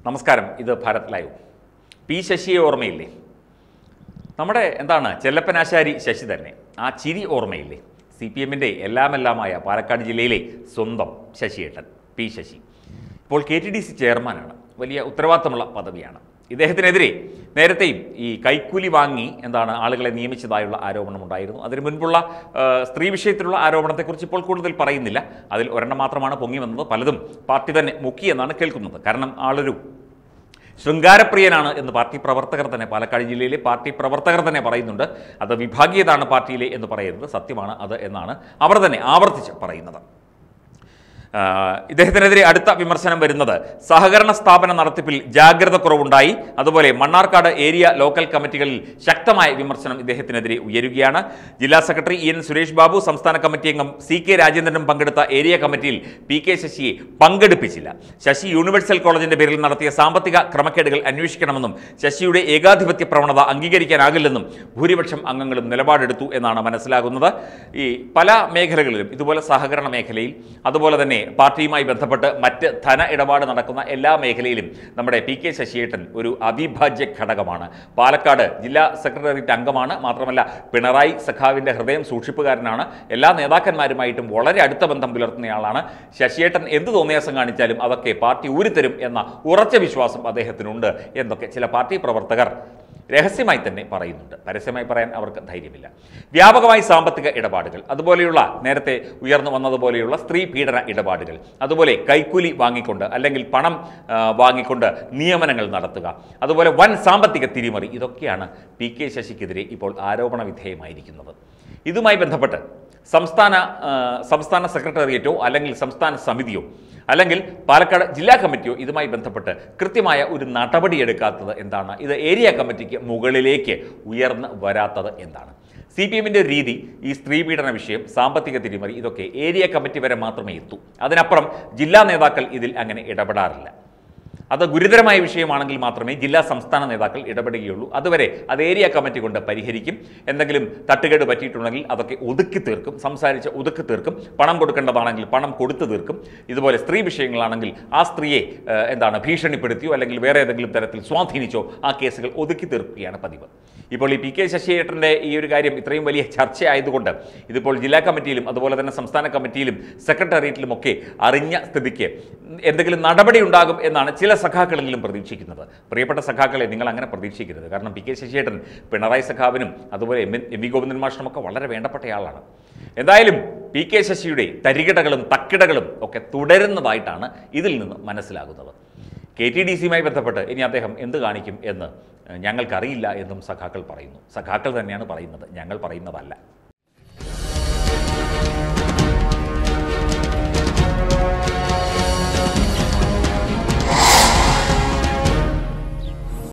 നമസ്കാരം ഇത് Bharat live P ശശിയെ ഓർമ്മയില്ലേ നമ്മുടെ എന്താണ് ചെല്ലപ്പനാശാരി ശശി തന്നെ ആ ചിരി ഓർമ്മയില്ലേ സി പി എമ്മിൻ്റെ എല്ലാമെല്ലാമായ പാലക്കാട് ജില്ലയിലെ സ്വന്തം ശശിയേട്ടൻ പി ശശി ഇപ്പോൾ കെ ടി ഡി സി ചെയർമാനാണ് വലിയ ഉത്തരവാദിത്തമുള്ള പദവിയാണ് ഇദ്ദേഹത്തിനെതിരെ നേരത്തെയും ഈ കൈക്കൂലി വാങ്ങി എന്താണ് ആളുകളെ നിയമിച്ചതായുള്ള ആരോപണമുണ്ടായിരുന്നു അതിനു മുൻപുള്ള ആ, സ്ത്രീ വിഷയത്തിലുള്ള ആരോപണത്തെക്കുറിച്ച് ഇപ്പോൾ കൂടുതൽ പറയുന്നില്ല അതിൽ ഒരെണ്ണം മാത്രമാണ് പൊങ്ങി വന്നത് പലതും പാർട്ടി തന്നെ മുക്കിയെന്നാണ് കേൾക്കുന്നത് കാരണം ആളൊരു ശൃംഗാരപ്രിയനാണ് എന്ന് പാർട്ടി പ്രവർത്തകർ തന്നെ പാലക്കാട് ജില്ലയിലെ പാർട്ടി പ്രവർത്തകർ തന്നെ പറയുന്നുണ്ട് അത് വിഭാഗീയതാണ് പാർട്ടിയിലെ എന്ന് പറയുന്നത് സത്യമാണ് അത് എന്നാണ് അവർ തന്നെ ആവർത്തിച്ച് പറയുന്നത് ആ, ഇദ്ദേഹത്തിനെതിരെ അടുത്ത വിമർശനം വരുന്നത് സഹകരണ സ്ഥാപന നടത്തിപ്പിൽ ജാഗ്രത കുറവുണ്ടായി അതുപോലെ മണ്ണാർക്കാട് ഏരിയ ലോക്കൽ കമ്മിറ്റികളിൽ ശക്തമായ വിമർശനം ഇദ്ദേഹത്തിനെതിരെ ഉയരുകയാണ് ജില്ലാ secretary E N Suresh Babu സംസ്ഥാന കമ്മിറ്റി അംഗം സി കെ രാജേന്ദ്രനും പങ്കെടുത്ത ഏരിയ കമ്മിറ്റിയിൽ പി കെ ശശിയെ പങ്കെടുപ്പിച്ചില്ല ശശി യൂണിവേഴ്സൽ കോളേജിന്റെ പേരിൽ നടത്തിയ സാമ്പത്തിക ക്രമക്കേടുകൾ അന്വേഷിക്കണമെന്നും ശശിയുടെ ഏകാധിപത്യ പ്രവണത അംഗീകരിക്കാനാകില്ലെന്നും ഭൂരിപക്ഷം അംഗങ്ങളും നിലപാടെടുത്തു എന്നാണ് മനസ്സിലാകുന്നത് ഈ പല മേഖലകളിലും ഇതുപോലെ സഹകരണ മേഖലയിൽ അതുപോലെ തന്നെ പാർട്ടിയുമായി ബന്ധപ്പെട്ട് മറ്റ് ധന ഇടപാട് നടക്കുന്ന എല്ലാ മേഖലയിലും നമ്മുടെ പി കെ ശശിയേട്ടൻ ഒരു അവിഭാജ്യ ഘടകമാണ് പാലക്കാട് ജില്ലാ സെക്രട്ടേറിയറ്റ് അംഗമാണ് മാത്രമല്ല പിണറായി സഖാവിൻ്റെ ഹൃദയം സൂക്ഷിപ്പുകാരനാണ് എല്ലാ നേതാക്കന്മാരുമായിട്ടും വളരെ അടുത്ത ബന്ധം പുലർത്തുന്നയാളാണ് ശശിയേട്ടൻ എന്ത് തോന്നിയാസം കാണിച്ചാലും അതൊക്കെ പാർട്ടി ഊരിത്തരും എന്ന ഉറച്ച വിശ്വാസം അദ്ദേഹത്തിനുണ്ട് എന്നൊക്കെ ചില പാർട്ടി പ്രവർത്തകർ രഹസ്യമായി തന്നെ പറയുന്നുണ്ട് പരസ്യമായി പറയാൻ അവർക്ക് ധൈര്യമില്ല വ്യാപകമായി സാമ്പത്തിക ഇടപാടുകൾ അതുപോലെയുള്ള നേരത്തെ ഉയർന്നു വന്നതുപോലെയുള്ള സ്ത്രീ പീഡന ഇടപാടുകൾ അതുപോലെ കൈക്കൂലി വാങ്ങിക്കൊണ്ട് അല്ലെങ്കിൽ പണം ആ, വാങ്ങിക്കൊണ്ട് നിയമനങ്ങൾ നടത്തുക അതുപോലെ വൻ സാമ്പത്തിക തിരിമറി ഇതൊക്കെയാണ് പി കെ ശശിക്കെതിരെ ഇപ്പോൾ ആരോപണ വിധേയമായിരിക്കുന്നത് ഇതുമായി ബന്ധപ്പെട്ട് സംസ്ഥാന ആ, സംസ്ഥാന സെക്രട്ടേറിയറ്റോ അല്ലെങ്കിൽ സംസ്ഥാന സമിതിയോ അല്ലെങ്കിൽ പാലക്കാട് ജില്ലാ കമ്മിറ്റിയോ ഇതുമായി ബന്ധപ്പെട്ട് കൃത്യമായ ഒരു നടപടിയെടുക്കാത്തത് എന്താണ് ഇത് ഏരിയ കമ്മിറ്റിക്ക് മുകളിലേക്ക് ഉയർന്ന് വരാത്തത് എന്താണ് സി പി എമ്മിൻ്റെ രീതി ഈ സ്ത്രീപീഡന വിഷയം സാമ്പത്തിക തിരിമറി ഇതൊക്കെ ഏരിയ കമ്മിറ്റി വരെ മാത്രമേ എത്തൂ അതിനപ്പുറം ജില്ലാ നേതാക്കൾ ഇതിൽ അങ്ങനെ ഇടപെടാറില്ല അത് ഗുരുതരമായ വിഷയമാണെങ്കിൽ മാത്രമേ ജില്ലാ സംസ്ഥാന നേതാക്കൾ ഇടപെടുകയുള്ളൂ അതുവരെ അത് ഏരിയ കമ്മിറ്റി കൊണ്ട് പരിഹരിക്കും എന്തെങ്കിലും തട്ടുകേട് പറ്റിയിട്ടുണ്ടെങ്കിൽ അതൊക്കെ ഒതുക്കി തീർക്കും സംസാരിച്ച് ഒതുക്കി തീർക്കും പണം കൊടുക്കേണ്ടതാണെങ്കിൽ പണം കൊടുത്തു തീർക്കും ഇതുപോലെ സ്ത്രീ വിഷയങ്ങളാണെങ്കിൽ ആ സ്ത്രീയെ ഏഹ്, എന്താണ് ഭീഷണിപ്പെടുത്തിയോ അല്ലെങ്കിൽ വേറെ ഏതെങ്കിലും തരത്തിൽ സ്വാധീനിച്ചോ ആ കേസുകൾ ഒതുക്കി തീർക്കുകയാണ് പതിവ് ഇപ്പോൾ ഈ പി കെ ശശിയേട്ടൻ്റെ ഈ ഒരു കാര്യം ഇത്രയും വലിയ ചർച്ചയായതുകൊണ്ട് ഇതിപ്പോൾ ജില്ലാ കമ്മിറ്റിയിലും അതുപോലെ തന്നെ സംസ്ഥാന കമ്മിറ്റിയിലും സെക്രട്ടേറിയറ്റിലും ഒക്കെ അറിഞ്ഞ സ്ഥിതിക്ക് എന്തെങ്കിലും നടപടി ഉണ്ടാകും എന്നാണ് ചില സഖാക്കളെങ്കിലും പ്രതീക്ഷിക്കുന്നത് പ്രിയപ്പെട്ട സഖാക്കളെ നിങ്ങൾ അങ്ങനെ പ്രതീക്ഷിക്കരുത് കാരണം പി കെ ശശിയേട്ടൻ പിണറായി സഖാവിനും അതുപോലെ M N M V Govindan മാഷിനുമൊക്കെ വളരെ വേണ്ടപ്പെട്ടയാളാണ് എന്തായാലും പി കെ ശശിയുടെ തരികിടകളും തക്കിടകളും ഒക്കെ തുടരുന്നതായിട്ടാണ് ഇതിൽ നിന്ന് മനസ്സിലാകുന്നത് കെ ടി ഡി സിയുമായി ബന്ധപ്പെട്ട് ഇനി അദ്ദേഹം എന്ത് കാണിക്കും എന്ന് ഞങ്ങൾക്കറിയില്ല എന്നും സഖാക്കൾ പറയുന്നു സഖാക്കൾ തന്നെയാണ് പറയുന്നത് ഞങ്ങൾ പറയുന്നതല്ല